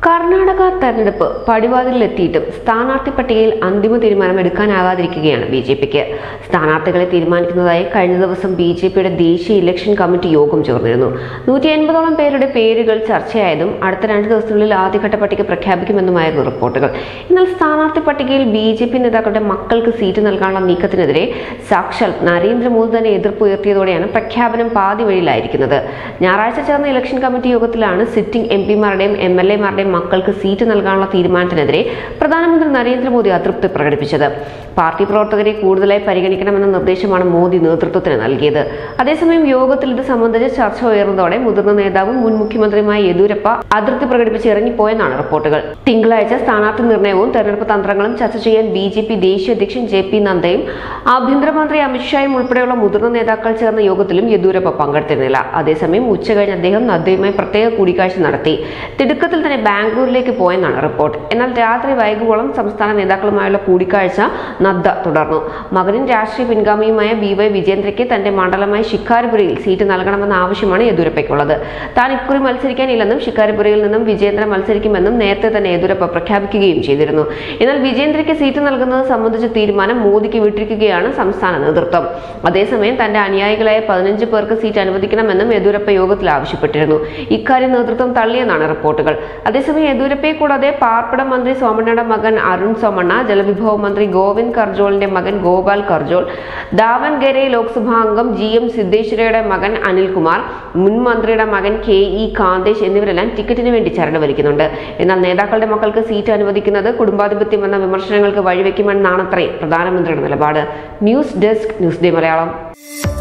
കർണാടക തെരഞ്ഞെടുപ്പ് പടിവാതിലെത്തിയിട്ടും സ്ഥാനാർത്ഥി പട്ടികയിൽ അന്തിമ തീരുമാനം എടുക്കാനാകാതിരിക്കുകയാണ് ബി ജെ പിക്ക് സ്ഥാനാർത്ഥികളെ തീരുമാനിക്കുന്നതായി കഴിഞ്ഞ ദിവസം ബി ജെ പിയുടെ ദേശീയ ഇലക്ഷൻ കമ്മിറ്റി യോഗം ചേർന്നിരുന്നു നൂറ്റി എൺപതോളം പേരുടെ പേരുകൾ ചർച്ചയായതും അടുത്ത രണ്ട് ദിവസത്തിനുള്ളിൽ ആദ്യഘട്ട പട്ടിക പ്രഖ്യാപിക്കുമെന്നുമായിരുന്നു റിപ്പോർട്ടുകൾ എന്നാൽ സ്ഥാനാർത്ഥി പട്ടികയിൽ ബി ജെ പി നേതാക്കളുടെ മക്കൾക്ക് സീറ്റ് നൽകാനുള്ള നീക്കത്തിനെതിരെ സാക്ഷാൽ നരേന്ദ്രമോദി തന്നെ എതിർപ്പ് ഉയർത്തിയതോടെയാണ് പ്രഖ്യാപനം പാതി വഴിയിലായിരിക്കുന്നത് ഞായറാഴ്ച ചേർന്ന ഇലക്ഷൻ കമ്മിറ്റി യോഗത്തിലാണ് സിറ്റിംഗ് എം പിമാരുടെയും എം എൽ എമാരുടെയും മക്കൾക്ക് സീറ്റ് നൽകാനുള്ള തീരുമാനത്തിനെതിരെ പ്രധാനമന്ത്രി നരേന്ദ്രമോദി അതൃപ്തി പ്രകടിപ്പിച്ചത് പാർട്ടി പ്രവർത്തകരെ കൂടുതലായി പരിഗണിക്കണമെന്ന നിർദ്ദേശമാണ് മോദി നേതൃത്വത്തിന് നൽകിയത് അതേസമയം യോഗത്തിൽ ഇത് സംബന്ധിച്ച് ചർച്ച ഉയർന്നതോടെ മുതിർന്ന നേതാവും മുൻ മുഖ്യമന്ത്രിയുമായ യെദ്യൂരപ്പ അതൃപ്തി പ്രകടിപ്പിച്ച് ഇറങ്ങിപ്പോയെന്നാണ് റിപ്പോർട്ടുകൾ തിങ്കളാഴ്ച സ്ഥാനാർത്ഥി നിർണയവും തെരഞ്ഞെടുപ്പ് തന്ത്രങ്ങളും ചർച്ച ചെയ്യാൻ ബി ജെ പി ദേശീയ അധ്യക്ഷൻ ജെ പി നദ്ദയും ആഭ്യന്തരമന്ത്രി അമിത്ഷായും ഉൾപ്പെടെയുള്ള മുതിർന്ന നേതാക്കൾ ചേർന്ന യോഗത്തിലും യെദ്യൂരപ്പ പങ്കെടുത്തിരുന്നില്ല അതേസമയം ഉച്ചകഴിഞ്ഞ് അദ്ദേഹം നദ്ദയുമായി പ്രത്യേക കൂടിക്കാഴ്ച നടത്തി തിടുക്കത്തിൽ തന്നെ ബാംഗ്ലൂരിലേക്ക് പോയെന്നാണ് റിപ്പോർട്ട് എന്നാൽ രാത്രി വൈകുവോളം സംസ്ഥാന നേതാക്കളുമായുള്ള കൂടിക്കാഴ്ച നദ്ദ തുടർന്നു മകനും രാഷ്ട്രീയ പിൻഗാമിയുമായ ബി വൈ വിജേന്ദ്രയ്ക്ക് തന്റെ മണ്ഡലമായ ശിക്കാരിപുരയിൽ സീറ്റ് നൽകണമെന്ന ആവശ്യമാണ് യെദ്യൂരപ്പയ്ക്കുള്ളത് താൻ ഇക്കുറി മത്സരിക്കാനില്ലെന്നും ശിക്കാരിപുരയിൽ നിന്നും വിജേന്ദ്ര മത്സരിക്കുമെന്നും നേരത്തെ തന്നെ യെദ്യൂരപ്പ പ്രഖ്യാപിക്കുകയും ചെയ്തിരുന്നു എന്നാൽ വിജേന്ദ്രയ്ക്ക് സീറ്റ് നൽകുന്നത് സംബന്ധിച്ച തീരുമാനം മോദിക്ക് വിട്ടിരിക്കുകയാണ് സംസ്ഥാന നേതൃത്വം അതേസമയം തന്റെ അനുയായികളായ പതിനഞ്ച് പേർക്ക് സീറ്റ് അനുവദിക്കണമെന്നും യെദ്യൂരപ്പ യോഗത്തിൽ ആവശ്യപ്പെട്ടിരുന്നു ഇക്കാര്യം നേതൃത്വം തള്ളിയെന്നാണ് റിപ്പോർട്ടുകൾ അതേസമയം യെദ്യൂരപ്പയെ കൂടാതെ പാർപ്പിട മന്ത്രി സോമണ്ണയുടെ മകൻ അരുൺ സോമണ്ണ ജലവിഭവ മന്ത്രി ഗോവിന്ദ് കർജോളിന്റെ മകൻ ഗോപാൽ കർജോൾ ദാവൻഗരെ ലോക്സഭാ അംഗം ജി എം സിದ್ದೇശ്വരയുടെ മകൻ അനിൽകുമാർ മുൻ മന്ത്രിയുടെ മകൻ കെ ഇ കാന്തേഷ് എന്നിവരെല്ലാം ടിക്കറ്റിന് വേണ്ടി ചരട് വലിക്കുന്നുണ്ട് എന്നാൽ നേതാക്കളുടെ മക്കൾക്ക് സീറ്റ് അനുവദിക്കുന്നത് കുടുംബാധിപത്യം എന്ന വിമർശനങ്ങൾക്ക് വഴിവെക്കുമെന്നാണത്രേ പ്രധാനമന്ത്രിയുടെ നിലപാട് news desk news day Malayalam